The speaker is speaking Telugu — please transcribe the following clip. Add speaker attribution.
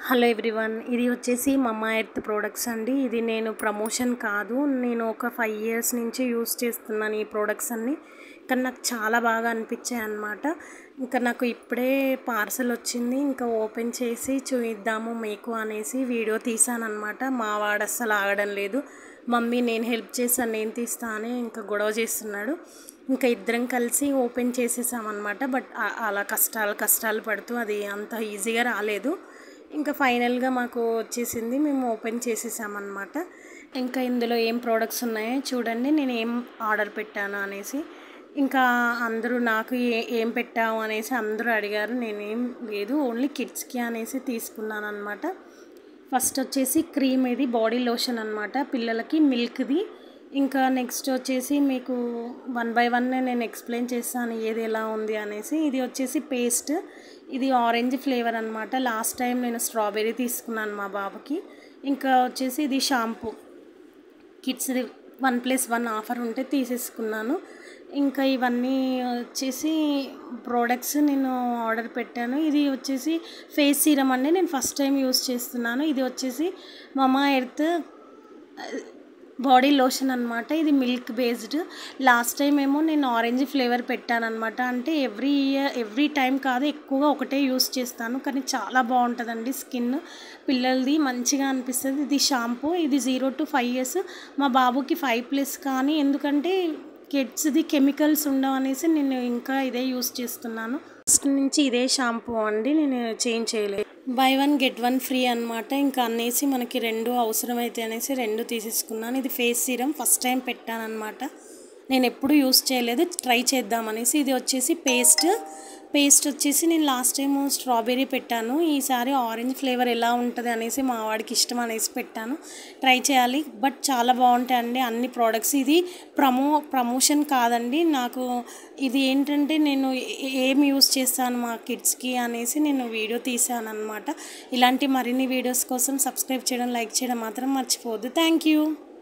Speaker 1: హలో ఎవ్రీవన్ ఇది వచ్చేసి మమ్మా ఎర్త్ ప్రోడక్ట్స్ అండి ఇది నేను ప్రమోషన్ కాదు నేను ఒక ఫైవ్ ఇయర్స్ నుంచి యూస్ చేస్తున్నాను ఈ ప్రోడక్ట్స్ అన్ని కానీ నాకు చాలా బాగా అనిపించాయి అన్నమాట ఇంకా నాకు ఇప్పుడే పార్సల్ వచ్చింది ఇంకా ఓపెన్ చేసి చూయిద్దాము మీకు అనేసి వీడియో తీసాను అనమాట మా వాడు అస్సలు ఆగడం లేదు మమ్మీ నేను హెల్ప్ చేస్తాను నేను తీస్తా అని ఇంకా గొడవ చేస్తున్నాడు ఇంకా ఇద్దరం కలిసి ఓపెన్ చేసేసామన్నమాట బట్ ఆ- అలా కష్టాలు కష్టాలు పడుతూ అది అంత ఈజీగా రాలేదు ఇంకా ఫైనల్గా మాకు వచ్చేసింది మేము ఓపెన్ చేసేసామన్నమాట ఇంకా ఇందులో ఏం ప్రోడక్ట్స్ ఉన్నాయో చూడండి నేను ఏం ఆర్డర్ పెట్టాను అనేసి ఇంకా అందరూ నాకు ఏ ఏం పెట్టావు అనేసి అందరూ అడిగారు నేనేం లేదు ఓన్లీ కిడ్స్కి అనేసి తీసుకున్నాను అనమాట ఫస్ట్ వచ్చేసి క్రీమ్ ఇది బాడీ లోషన్ అనమాట పిల్లలకి మిల్క్ది ఇంకా నెక్స్ట్ వచ్చేసి మీకు వన్ బై వన్ నేను ఎక్స్ప్లెయిన్ చేస్తాను ఏది ఎలా ఉంది అనేసి ఇది వచ్చేసి పేస్ట్ ఇది ఆరెంజ్ ఫ్లేవర్ అనమాట లాస్ట్ టైం నేను స్ట్రాబెర్రీ తీసుకున్నాను మా బాబుకి ఇంకా వచ్చేసి ఇది షాంపూ కిడ్స్ది వన్ ప్లస్ వన్ ఆఫర్ ఉంటే తీసేసుకున్నాను ఇంకా ఇవన్నీ వచ్చేసి ప్రోడక్ట్స్ నేను ఆర్డర్ పెట్టాను ఇది వచ్చేసి ఫేస్ సీరం అండి నేను ఫస్ట్ టైం యూస్ చేస్తున్నాను ఇది వచ్చేసి మమా ఎర్త్ బాడీ లోషన్ అనమాట ఇది మిల్క్ బేస్డ్ లాస్ట్ టైం ఏమో నేను ఆరెంజ్ ఫ్లేవర్ పెట్టాను అనమాట అంటే ఎవ్రీ ఇయర్ ఎవ్రీ టైం కాదు ఎక్కువగా ఒకటే యూస్ చేస్తాను కానీ చాలా బాగుంటుందండి స్కిన్ పిల్లలది మంచిగా అనిపిస్తుంది ఇది షాంపూ ఇది జీరో టు ఫైవ్ ఇయర్స్ మా బాబుకి ఫైవ్ ప్లస్ కానీ ఎందుకంటే కిడ్స్ది కెమికల్స్ ఉండవు అనేసి నేను ఇంకా ఇదే యూస్ చేస్తున్నాను ఫస్ట్ నుంచి ఇదే షాంపూ అండి నేను చేంజ్ చేయలేదు buy one get one free అనమాట ఇంకా అనేసి మనకి రెండు అవసరమైతే అనేసి రెండు తీసేసుకున్నాను ఇది ఫేస్ సీరం ఫస్ట్ టైం పెట్టాను అనమాట నేను ఎప్పుడు యూస్ చేయలేదు ట్రై చేద్దామనేసి ఇది వచ్చేసి పేస్ట్ పేస్ట్ వచ్చేసి నేను లాస్ట్ టైం స్ట్రాబెర్రీ పెట్టాను ఈసారి ఆరెంజ్ ఫ్లేవర్ ఎలా ఉంటుంది అనేసి మా వాడికి ఇష్టం అనేసి పెట్టాను ట్రై చేయాలి బట్ చాలా బాగుంటాయండి అన్ని ప్రోడక్ట్స్ ఇది ప్రమో ప్రమోషన్ కాదండి నాకు ఇది ఏంటంటే నేను ఏ- ఏం యూస్ చేస్తాను మా కిడ్స్కి అనేసి నేను వీడియో తీసాను అనమాట ఇలాంటి మరిన్ని వీడియోస్ కోసం సబ్స్క్రైబ్ చేయడం లైక్ చేయడం మాత్రం మర్చిపోవద్దు థ్యాంక్ యూ